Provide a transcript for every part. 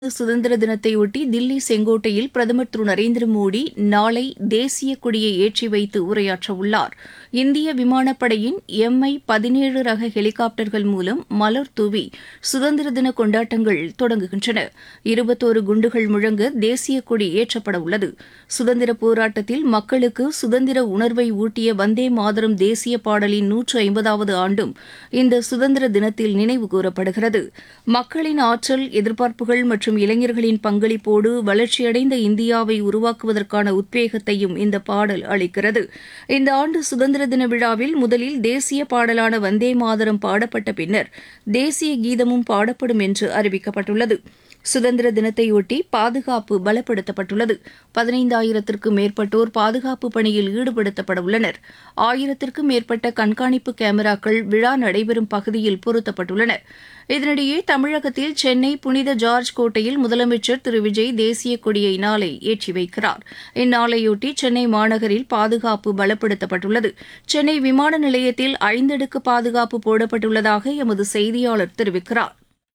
சுதந்திர தினத்தையொட்டி தில்லி செங்கோட்டையில் பிரதமர் திரு நரேந்திர மோடி நாளை தேசிய கொடியை ஏற்றி வைத்து உரையாற்றவுள்ளார் இந்திய விமானப்படையின் எம்ஐ பதினேழு ரக ஹெலிகாப்டர்கள் மூலம் மலர் தூவி சுதந்திர தின கொண்டாட்டங்கள் தொடங்குகின்றன இருபத்தோரு குண்டுகள் முழங்க தேசிய கொடி ஏற்றப்பட உள்ளது சுதந்திர போராட்டத்தில் மக்களுக்கு சுதந்திர உணர்வை ஊட்டிய வந்தே மாதரம் தேசிய பாடலின் நூற்று ஐம்பதாவது ஆண்டும் இந்த சுதந்திர தினத்தில் நினைவு கூறப்படுகிறது மக்களின் ஆற்றல் எதிர்பார்ப்புகள் மற்றும் இளைஞர்களின் பங்களிப்போடு வளர்ச்சியடைந்த இந்தியாவை உருவாக்குவதற்கான உத்வேகத்தையும் இந்த பாடல் அளிக்கிறது இந்த ஆண்டு சுதந்திர தின விழாவில் முதலில் தேசிய பாடலான வந்தே மாதரம் பாடப்பட்ட பின்னர் தேசிய கீதமும் பாடப்படும் என்று அறிவிக்கப்பட்டுள்ளது சுதந்திர தினத்தையொட்டி பாதுகாப்பு பலப்படுத்தப்பட்டுள்ளது பதினைந்தாயிரத்திற்கும் மேற்பட்டோர் பாதுகாப்பு பணியில் ஈடுபடுத்தப்பட உள்ளனர் ஆயிரத்திற்கும் மேற்பட்ட கண்காணிப்பு கேமராக்கள் விழா நடைபெறும் பகுதியில் பொருத்தப்பட்டுள்ளன இதனிடையே தமிழகத்தில் சென்னை புனித ஜார்ஜ் கோட்டையில் முதலமைச்சர் திரு விஜய் தேசிய கொடியை நாளை ஏற்றி வைக்கிறார் இந்நாளையொட்டி சென்னை மாநகரில் பாதுகாப்பு பலப்படுத்தப்பட்டுள்ளது சென்னை விமான நிலையத்தில் ஐந்தடுக்கு பாதுகாப்பு போடப்பட்டுள்ளதாக எமது செய்தியாளர் தெரிவிக்கிறார்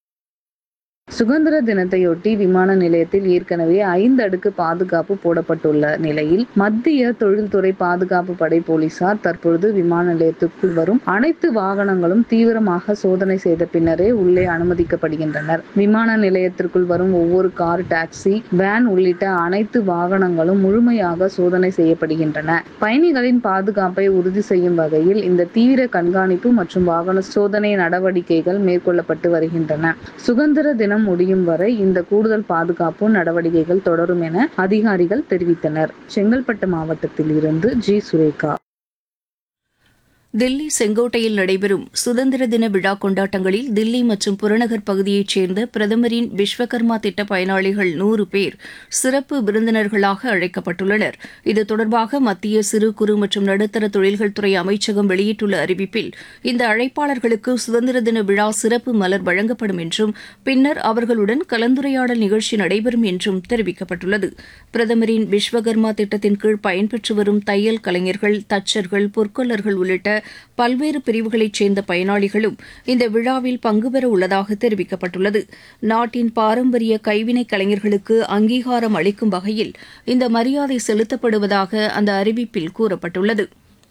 சுதந்திர தினத்தையொட்டி விமான நிலையத்தில் ஏற்கனவே ஐந்து அடுக்கு பாதுகாப்பு போடப்பட்டுள்ள நிலையில் மத்திய தொழில்துறை பாதுகாப்பு படை போலீசார் தற்பொழுது விமான நிலையத்திற்குள் வரும் அனைத்து வாகனங்களும் தீவிரமாக சோதனை செய்த பின்னரே உள்ளே அனுமதிக்கப்படுகின்றனர் விமான நிலையத்திற்குள் வரும் ஒவ்வொரு கார் டாக்ஸி வேன் உள்ளிட்ட அனைத்து வாகனங்களும் முழுமையாக சோதனை செய்யப்படுகின்றன பயணிகளின் பாதுகாப்பை உறுதி செய்யும் வகையில் இந்த தீவிர கண்காணிப்பு மற்றும் வாகன சோதனை நடவடிக்கைகள் மேற்கொள்ளப்பட்டு வருகின்றன சுதந்திர தினம் தினம் முடியும் வரை இந்த கூடுதல் பாதுகாப்பு நடவடிக்கைகள் தொடரும் என அதிகாரிகள் தெரிவித்தனர் செங்கல்பட்டு மாவட்டத்தில் இருந்து ஜி சுரேகா தில்லி செங்கோட்டையில் நடைபெறும் சுதந்திர தின விழா கொண்டாட்டங்களில் தில்லி மற்றும் புறநகர் பகுதியைச் சேர்ந்த பிரதமரின் விஸ்வகர்மா திட்ட பயனாளிகள் நூறு பேர் சிறப்பு விருந்தினர்களாக அழைக்கப்பட்டுள்ளனர் இது தொடர்பாக மத்திய சிறு குறு மற்றும் நடுத்தர தொழில்கள் துறை அமைச்சகம் வெளியிட்டுள்ள அறிவிப்பில் இந்த அழைப்பாளர்களுக்கு சுதந்திர தின விழா சிறப்பு மலர் வழங்கப்படும் என்றும் பின்னர் அவர்களுடன் கலந்துரையாடல் நிகழ்ச்சி நடைபெறும் என்றும் தெரிவிக்கப்பட்டுள்ளது பிரதமரின் விஸ்வகர்மா திட்டத்தின் கீழ் பயன்பெற்று வரும் தையல் கலைஞர்கள் தச்சர்கள் பொற்கொல்லர்கள் உள்ளிட்ட பல்வேறு பிரிவுகளைச் சேர்ந்த பயனாளிகளும் இந்த விழாவில் பங்குபெற உள்ளதாக தெரிவிக்கப்பட்டுள்ளது நாட்டின் பாரம்பரிய கைவினைக் கலைஞர்களுக்கு அங்கீகாரம் அளிக்கும் வகையில் இந்த மரியாதை செலுத்தப்படுவதாக அந்த அறிவிப்பில் கூறப்பட்டுள்ளது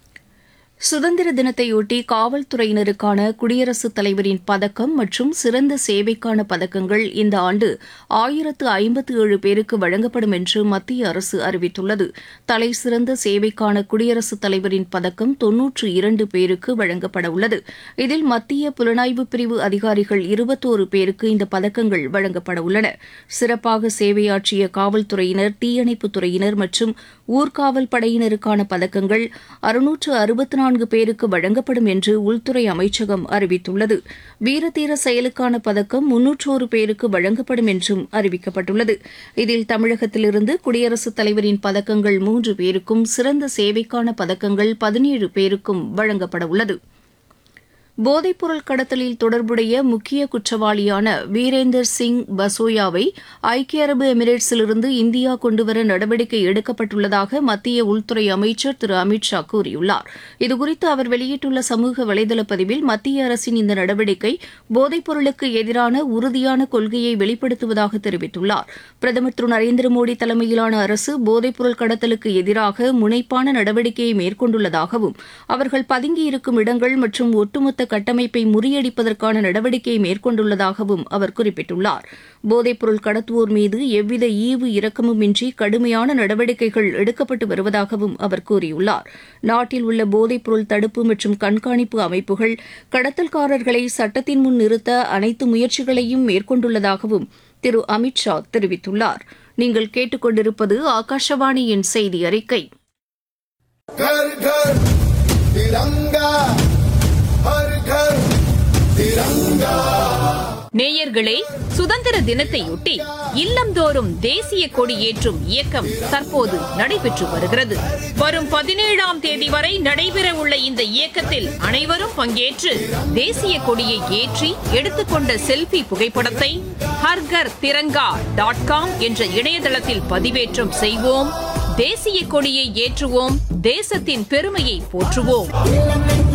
சுதந்திர தினத்தையொட்டி காவல்துறையினருக்கான குடியரசுத் தலைவரின் பதக்கம் மற்றும் சிறந்த சேவைக்கான பதக்கங்கள் இந்த ஆண்டு ஆயிரத்து ஐம்பத்து ஏழு பேருக்கு வழங்கப்படும் என்று மத்திய அரசு அறிவித்துள்ளது தலை சிறந்த சேவைக்கான குடியரசுத் தலைவரின் பதக்கம் தொன்னூற்று இரண்டு பேருக்கு வழங்கப்பட உள்ளது இதில் மத்திய புலனாய்வு பிரிவு அதிகாரிகள் இருபத்தோரு பேருக்கு இந்த பதக்கங்கள் வழங்கப்பட உள்ளன சிறப்பாக சேவையாற்றிய காவல்துறையினர் தீயணைப்புத் துறையினர் மற்றும் ஊர்காவல் படையினருக்கான பதக்கங்கள் அறுநூற்று அறுபத்தி நான்கு பேருக்கு வழங்கப்படும் என்று உள்துறை அமைச்சகம் அறிவித்துள்ளது வீரதீர செயலுக்கான பதக்கம் முன்னூற்றோரு பேருக்கு வழங்கப்படும் என்றும் அறிவிக்கப்பட்டுள்ளது இதில் தமிழகத்திலிருந்து குடியரசுத் தலைவரின் பதக்கங்கள் மூன்று பேருக்கும் சிறந்த சேவைக்கான பதக்கங்கள் பதினேழு பேருக்கும் வழங்கப்பட உள்ளது போதைப்பொருள் கடத்தலில் தொடர்புடைய முக்கிய குற்றவாளியான வீரேந்தர் சிங் பசோயாவை ஐக்கிய அரபு எமிரேட்ஸிலிருந்து இந்தியா கொண்டுவர நடவடிக்கை எடுக்கப்பட்டுள்ளதாக மத்திய உள்துறை அமைச்சர் திரு அமித் ஷா கூறியுள்ளார் இதுகுறித்து அவர் வெளியிட்டுள்ள சமூக வலைதள பதிவில் மத்திய அரசின் இந்த நடவடிக்கை போதைப்பொருளுக்கு எதிரான உறுதியான கொள்கையை வெளிப்படுத்துவதாக தெரிவித்துள்ளார் பிரதமர் திரு நரேந்திர மோடி தலைமையிலான அரசு போதைப்பொருள் கடத்தலுக்கு எதிராக முனைப்பான நடவடிக்கையை மேற்கொண்டுள்ளதாகவும் அவர்கள் பதுங்கியிருக்கும் இடங்கள் மற்றும் ஒட்டுமொத்த கட்டமைப்பை முறியடிப்பதற்கான நடவடிக்கையை மேற்கொண்டுள்ளதாகவும் அவர் குறிப்பிட்டுள்ளார் போதைப்பொருள் கடத்துவோர் மீது எவ்வித ஈவு இரக்கமுமின்றி கடுமையான நடவடிக்கைகள் எடுக்கப்பட்டு வருவதாகவும் அவர் கூறியுள்ளார் நாட்டில் உள்ள போதைப்பொருள் தடுப்பு மற்றும் கண்காணிப்பு அமைப்புகள் கடத்தல்காரர்களை சட்டத்தின் முன் நிறுத்த அனைத்து முயற்சிகளையும் மேற்கொண்டுள்ளதாகவும் திரு அமித் ஷா தெரிவித்துள்ளார் நீங்கள் கேட்டுக்கொண்டிருப்பது ஆகாஷவாணியின் செய்தி அறிக்கை घर घर तिरंगा हर घर तिरंगा நேயர்களே சுதந்திர தினத்தையொட்டி இல்லந்தோறும் தேசிய கொடி ஏற்றும் இயக்கம் தற்போது நடைபெற்று வருகிறது வரும் பதினேழாம் தேதி வரை நடைபெற உள்ள இந்த இயக்கத்தில் அனைவரும் பங்கேற்று தேசிய கொடியை ஏற்றி எடுத்துக்கொண்ட செல்ஃபி புகைப்படத்தை ஹர்கர் திரங்கா டாட் காம் என்ற இணையதளத்தில் பதிவேற்றம் செய்வோம் தேசிய கொடியை ஏற்றுவோம் தேசத்தின் பெருமையை போற்றுவோம்